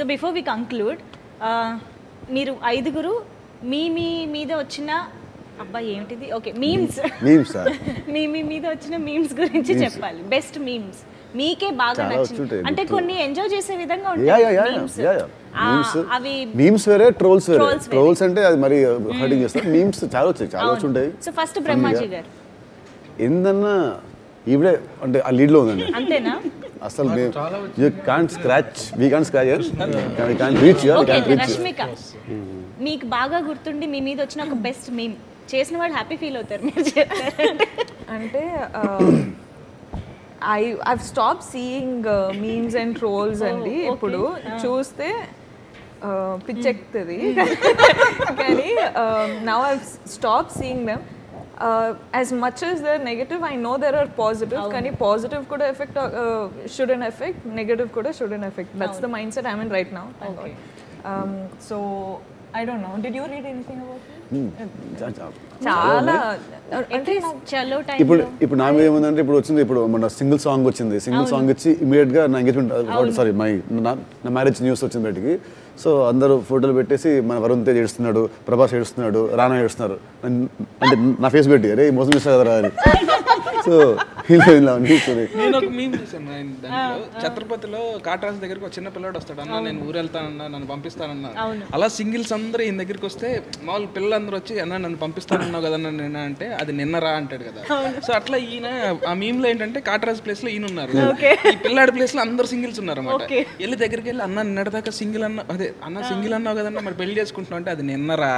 So before we conclude మీరు ఐదుగురు మీ మీ మీద వచ్చిన అబ్బా ఏమిటిది ఓకే మీమ్స్ మీమ్స్ సార్ మీ మీ మీద వచ్చిన మీమ్స్ గురించి చెప్పాలి బెస్ట్ మీమ్స్ మీకే బాగా చాలా నచ్చింది వచ్చుంటాయి, అంటే గుర్తు. కొన్ని ఎంజాయ్ చేసే విధంగా యా యా యా ఉంటాయి memes. యా యా ఆ, మీమ్స్ అవి మీమ్స్ వేరే ట్రోల్స్ వేరే Trolls వేరే. ట్రోల్స్ అంటే అది మరి హర్టింగ్ చేస్తారు మీమ్స్ చాలా వచ్చాయి చాలా వచ్చి ఉంటాయి సో ఫస్ట్ బ్రహ్మాజీ గారు ఏందన్నా ఈవిడే అంటే ఆ లీడ్లో ఉందండి అంతేనా అసలు you can't scratch we can't scratch we can't reach you okay can't reach Rashmika మీకు బాగా గుర్తుండి మీ మీద వచ్చిన ఒక బెస్ట్ మీమ్ చేసిన వాళ్ళు హ్యాపీ ఫీల్ అవుతారు మీరు చేస్తారంటే అంటే I I stop seeing memes and trolls అండి ఇప్పుడు చూస్తే uh, పిచ్చెక్కుతుంది కానీ now I stop seeing them as much as there negative I know there are positive కానీ పాజిటివ్ కూడా effect should an effect negative కూడా should an effect that's the mind set I mean right now so I don't know did you read anything about చాలా అంటే చలో ఇప్పుడు time ఇప్పుడు నా మీద ఏముందంటే ఇప్పుడు వచ్చింది ఇప్పుడు మన సింగిల్ సాంగ్ వచ్చింది సింగిల్ సాంగ్ వచ్చి ఇమీడియట్ గా నా ఎంగేజ్మెంట్ సారీ మై నా మ్యారేజ్ న్యూస్ వచ్చింది బయటికి సో అందరూ ఫోటోలు పెట్టేసి మన వరుణ్ తేజ్ ఏడుస్తున్నాడు ప్రభాస్ ఏడుస్తున్నాడు రానా ఏడుస్తున్నారు అన్- అంటే నా ఫేస్ పెట్టి అరే మోసం చేస్తా కదరా అని సో ఇలా ఇలా న్యూస్ నేను ఒక మీమ్ చూసాను ఆయన దాంట్లో ఛత్రపతిలో కాటరాజు దగ్గరికి ఒక చిన్న పిల్లాడు వస్తాడు అన్న నేను ఊరు వెళ్తానన్నా నన్ను పంపిస్తానన్నా అలా సింగిల్స్ అందరూ ఈయన దగ్గరికి వస్తే మామూలు పిల్లలందరూ వచ్చి అన్న నన్ను పంపిస్తానన్నావు కదా నిన్న అంటే అది నిన్నరా అంటాడు కదా సో అట్లా ఈయన ఆ మీమ్ లో ఏంటంటే కాటరాజు ప్లేస్ లో ఈయన ఉన్నారు ఈ పిల్లాడి ప్లేస్ లో అందరు సింగిల్స్ ఉన్నారు అనమాట వెళ్ళి దగ్గరికి వెళ్ళి అన్న నిన్నటిదాకా సింగిల్ అన్న అదే అన్న సింగిల్ అన్నావు కదన్నా మరి పెళ్లి చేసుకుంటున్నావు అంటే అది నిన్నరా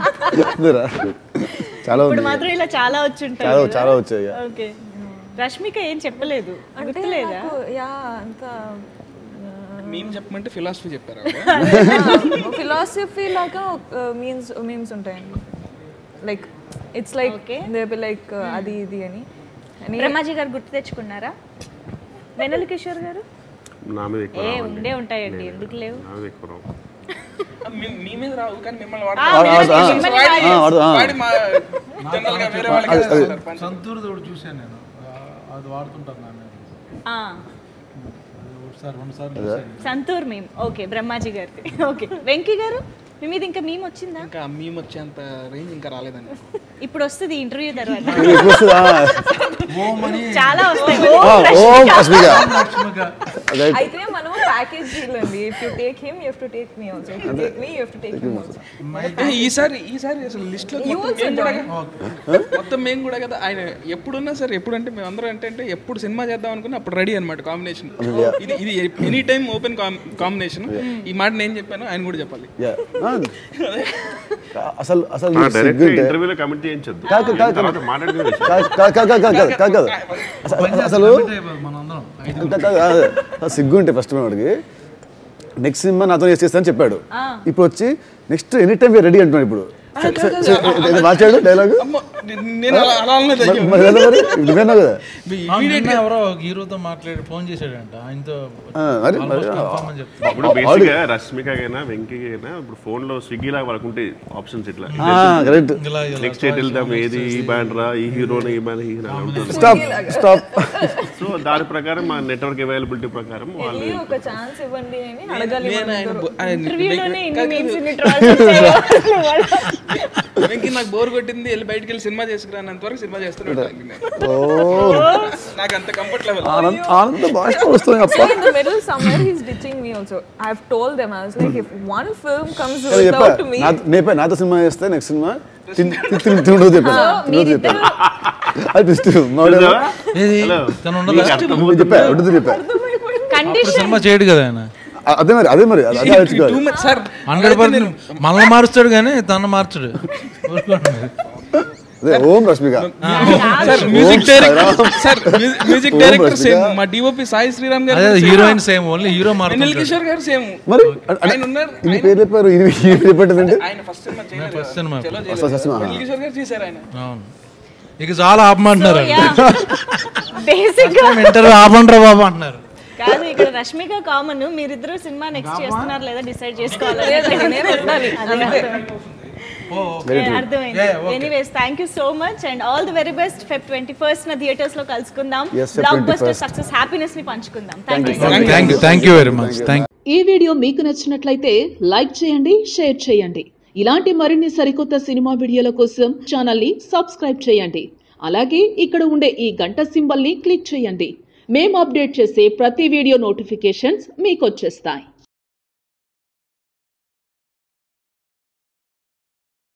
చాలా ఇప్పుడు ఉంది మాత్రం ఇలా చాలా వచ్చుంటాయి చాలా చాలా వచ్చాయి ఓకే రష్మిక ఏం చెప్పలేదు గుర్తులేదా యా అంత మీమ్ చెప్పమంటే ఫిలాసఫీ చెప్పారు ఆవిడ. ఫిలాసఫీ లాగా మీన్స్ మీమ్స్ ఉంటాయండి like it's like Okay. They be like అది ఇది అని అని బ్రహ్మాజీ గారు గుర్తు తెచ్చుకున్నారా వెన్నెల కిషోర్ గారు నా మీద ఎక్కువ ఏ రావండి. ఉండే ఉంటాయండి ఎందుకు లేవు నా మీద ఎక్కువ రావు మీ- మీ మీద రావు కానీ మిమ్మల్ని ఆ, వాడతారు. మిమ్మల్ని ఆ, మిమ్మల్ని వాడి- వాడి- ఆ, వాడు, ఆ. వాడి మా జనరల్ గా వేరే వాళ్ళకి వేస్తారు పంచ. సంతూర్ తోడు చూశాను నేను ఆ, అది వాడుతుంటాను నా మీద ఆ, అది ఒకసారి రెండు సార్లు చూశాను సంతూర్ మేము ఓకే బ్రహ్మాజీ గారిది ఓకే వెంకీ గారు మీ మీద ఇంకా మేము వచ్చిందా ఇంకా మేము వచ్చేంత రేంజ్ ఇంకా రాలేదండి ఇప్పుడు వస్తుంది ఇంటర్వ్యూ తర్వాత ఇప్పుడు వస్తుందా? ఓం అని చాలా వస్తాయి ఆ, ఓం రష్మిక లక్ష్మిక రైట్ అయితే మనం ప్యాకేజ్ డీల్ అండి if you take him you to take me also if you take me you to take him also ఏ, ఈసారి ఈసారి అసలు లిస్ట్ లో మొత్తం మేము కూడా మొత్తం మేము కూడా కదా ఆయన ఎప్పుడున్నా సరే ఎప్పుడు అంటే మేము అందరం అంటే అంటే ఎప్పుడు సినిమా చేద్దాం అనుకున్నా అప్పుడు రెడీ అనమాట కాంబినేషన్ ఇది ఇది ఎనీ టైం ఓపెన్ కాంబినేషన్ ఈ మాట నేను చెప్పాను ఆయన కూడా చెప్పాలి యా అసలు అసలు డైరెక్ట్ సిగ్గుంటే ఇంటర్వ్యూలో కమెంట్ చేయించొద్దు కాదు, కాదు, కాదు. తర్వాత మాట్లాడుకునే విషయం కాదు కాదు కాదు కాదు కాదు కాదు కాదు అసలు- అసలు మనం అందరం కాదు, కాదు, కాదు. అసలు సిగ్గుంటే ఫస్ట్ వాడికి నెక్స్ట్ సినిమా నాతో చేస్తాను చెప్పాడు ఇప్పుడు వచ్చి నెక్స్ట్ ఎనీ టైం రెడీ అంటున్నాడు ఇప్పుడు ఏదో మార్చాడు డైలాగ్ అమ్మ, నే- నేను అలా అలా అనలేదు అయ్యో. మరి ఏదో మరి నువ్వేనా కదా ఆ, నిన్న ఎవరో ఒక హీరోతో మాట్లాడి ఫోన్ చేశాడంట ఆయనతో ఆ, మరి మరి ఆల్మోస్ట్ కన్ఫర్మ్ అని చెప్తాను ఇప్పుడు బేసిక్ గా రష్మికైనా వెంకీకైనా ఇప్పుడు ఫోన్ లో స్విగ్గీ లాగా వాళ్ళకు ఉంటాయి ఆప్షన్స్ ఇట్లా కరెక్ట్ ఇలా ఇలా నెక్స్ట్ డేట్ వెళ్దాం ఏది ఈ బ్యాండ్ రా ఈ హీరోని ఈ బ్యాండ్ ఈ హీరో అని ఉంటుంది స్టాప్ స్టాప్ సో దాని ప్రకారం మా నెట్వర్క్ అవైలబిలిటీ ప్రకారం వాళ్ళు వెళ్ళి ఒక ఛాన్స్ ఇవ్వండి అని అడగాలి నేను ఆయన బో- ఆయన ఇంటర్వ్యూలోనే ఇన్ని కాదు, మీమ్స్ ఇన్ని ట్రాల్స్ వచ్చాయి వెంకీ నాకు బోర్ కొట్టింది వెళ్ళి బయటికి వెళ్ళి సినిమా చేసుకురానంత వరకు సినిమా చేస్తున్నాడు ఓ నాకు అంత కంఫర్ట్ లెవెల్ ఆనంద్ ఆనంద భాష వస్తుంది అప్ప in the middle somewhere he's ditching me also i've told them i was like if one film comes కానీ చెప్పా without me నాతో- నేపే నాతో సినిమా చేస్తే నెక్స్ట్ సినిమా తిండు చెప్పాను తిండు చెప్పాను అది ట్విస్ట్ మావాడు ఏది హలో తను ఉండదా చెప్పా ఉండదు చెప్పా కండిషన్ సినిమా చేయడు కదా ఆయన అ- అదే మరి అదే మరి అదే ఆలోచించుకోవాలి సార్ హండ్రెడ్ పర్సెంట్ మనల్ని మారుస్తాడు కానీ తను మార్చడు ఊరుకోండి. అదే ఓం రష్మిక సార్ మ్యూజిక్ ఓం డైరెక్టర్ సాయిరామ్. సార్ మ్యూజిక్ ఓం డైరెక్టర్ రష్మిక. సేమ్ మా డిఓపి సాయి శ్రీరామ్ గారు అదే same. Heroine same only hero Anil మారుతాడు కిషోర్ గారు సేమ్ మరి ఆయన ఉన్నారు ఇన్ని పేరు చెప్పారు ఇన్ని ఇన్ని పేరు చెప్పాడంటే ఆయన ఫస్ట్ సినిమా చేయలేదు ఫస్ట్ సినిమా చలో ఫస్ట్ చేయలేదు సినిమా. అనిల్ కిషోర్ గారు చేశారు ఆయన అవును ఇక చాలా ఆపమంటున్నారు బేసిక్ గా ఇంటర్వ్యూ ఆపండ్రా బాబు అంటున్నారు కాదు ఇక్కడ రష్మిక కామన్ మీరిద్దరు సినిమా నెక్స్ట్ చేస్తున్నారు లేదా డిసైడ్ చేసుకోవాలి నేను ఉండాలి అంతే అర్థమైంది anyways thank you so much and all the very best Feb twenty first నా థియేటర్స్ లో కలుసుకుందాం Yes, Feb blockbuster 21st. Success happiness ని పంచుకుందాం thank you thank you thank you very much thank ఈ వీడియో మీకు నచ్చినట్లయితే like చేయండి share చేయండి ఇలాంటి మరిన్ని సరికొత్త సినిమా వీడియోల కోసం ఛానల్ని సబ్స్క్రైబ్ చేయండి అలాగే ఇక్కడ ఉండే ఈ గంట సింబల్ని క్లిక్ చేయండి మేము అప్డేట్ చేసే ప్రతి వీడియో నోటిఫికేషన్స్ మీకు వచ్చేస్తాయి